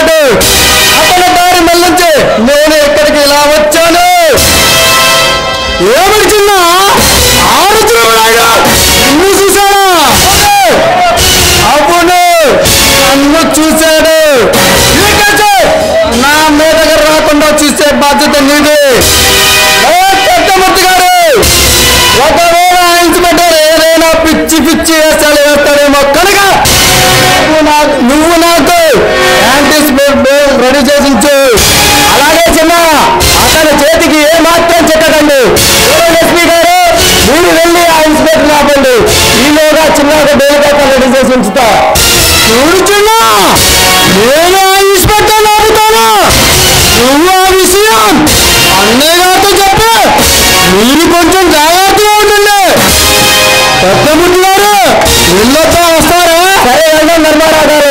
inspector అతని దారి మళ్ళించి నేను ఇక్కడికి ఇలా వచ్చాను ఏమిటి చిన్న ఆలోచన నిన్ను చూశాడా అవును నన్ను చూశాడు నీకైతే నా మీదకి రాకుండా చూసే బాధ్యత నీది ఏ పెద్దమూర్తి గారు ఒకవేళ ఇన్స్పెక్టర్ ఏదైనా పిచ్చి పిచ్చి వేసాలు వేస్తాడేమో కనుక నువ్వు నాకు నువ్వు నాకు యాంటిసిపేట్ రెడీ చేసించు అలాగే చిన్న అతని చేతికి ఏ మాత్రం చెక్కకండి ఎస్పీ గారు మీరు వెళ్ళి ఆ ఇన్స్పెక్టర్ ఆపండి ఈలోగా చిన్నగా బెయిల్ పేపర్ రెడీ చేసి ఉంచుతా చూడు చిన్న నేను ఆ ఇన్స్పెక్టర్ ఆపుతాను నువ్వు ఆ విషయం అన్నయ్య గారితో చెప్పు మీరు కొంచెం జాగ్రత్తగా ఉండండి పెద్ద ముట్టు గారు వెళ్ళొస్తా వస్తారా సరే వెళ్ళండి ధర్మారావు గారు